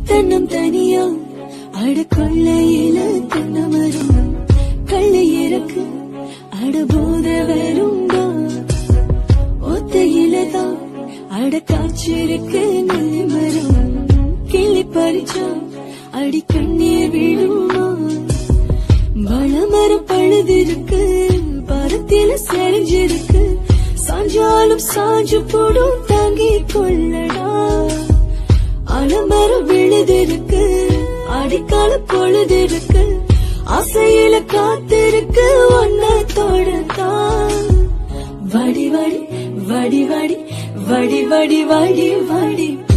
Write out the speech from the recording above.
தன்னம் தனியா அட கொள்ளையில தென்னமரும் கள்ளை இறக்கு அட போத வருண்டா ஒத்தையில தான் அட காய்ச்சிருக்கு நெல்லி மரம் கிள்ளி பறிச்சா அடி கண்ணீர் விழுமா மழமரம் பழுதிருக்கு பரத்தில செறிஞ்சிருக்கு சாஞ்சாலும் சாஞ்சு போடும் தாங்கி கொள்ளடா அலமரம் விழுதிருக்கு அடிக்கால பொழுதிருக்கு ஆசையில காத்திருக்கு ஒன்ன தொடத்தான் வடி வடி வடி வடி வடி வடி வடி வடி